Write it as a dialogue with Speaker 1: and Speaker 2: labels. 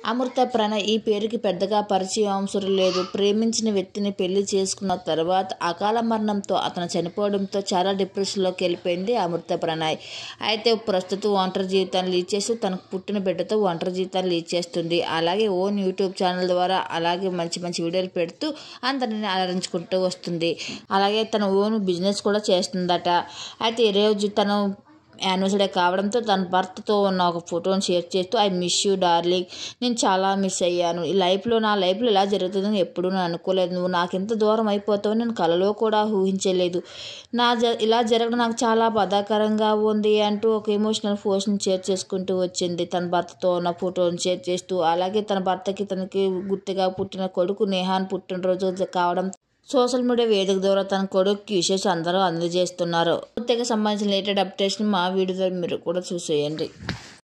Speaker 1: అమృత ప్రణయ్ ఈ పేరుకి పెద్దగా పరిచయం అవసరం లేదు ప్రేమించిన వ్యక్తిని పెళ్లి చేసుకున్న తర్వాత అకాల మరణంతో అతను చనిపోవడంతో చాలా డిప్రెషన్లోకి వెళ్ళిపోయింది అమృత ప్రణయ్ అయితే ప్రస్తుతం ఒంటరి జీవితాన్ని లీడ్ చేస్తూ తనకు పుట్టిన బిడ్డతో ఒంటరి జీవితాన్ని లీడ్ చేస్తుంది అలాగే ఓన్ యూట్యూబ్ ఛానల్ ద్వారా అలాగే మంచి మంచి వీడియోలు పెడుతూ అందరిని అలరించుకుంటూ వస్తుంది అలాగే తన ఓన్ బిజినెస్ కూడా చేస్తుందట అయితే ఈరోజు తను యానివర్సరీ కావడంతో తన భర్తతో ఉన్న ఒక ఫోటోని షేర్ చేస్తూ ఐ మిస్ యూ డార్లింగ్ నేను చాలా మిస్ అయ్యాను ఈ లైఫ్లో నా లైఫ్లో ఇలా జరుగుతుందని ఎప్పుడూ నేను అనుకోలేదు నువ్వు నాకు ఎంత దూరం అయిపోతావు నేను కలలో కూడా ఊహించలేదు నా జ ఇలా జరగడం నాకు చాలా బాధాకరంగా ఉంది అంటూ ఒక ఎమోషనల్ పోస్ట్ని షేర్ చేసుకుంటూ వచ్చింది తన భర్తతో ఉన్న ఫోటోని షేర్ చేస్తూ అలాగే తన భర్తకి తనకి గుర్తుగా పుట్టిన కొడుకు నేహాన్ పుట్టినరోజు కావడం సోషల్ మీడియా వేదిక ద్వారా తన కొడుకు విశేష అందరూ అందజేస్తున్నారు ప్రత్యేక సంబంధించిన లేటెడ్ అప్డేట్స్ని మా వీడియో ద్వారా మీరు కూడా చూసేయండి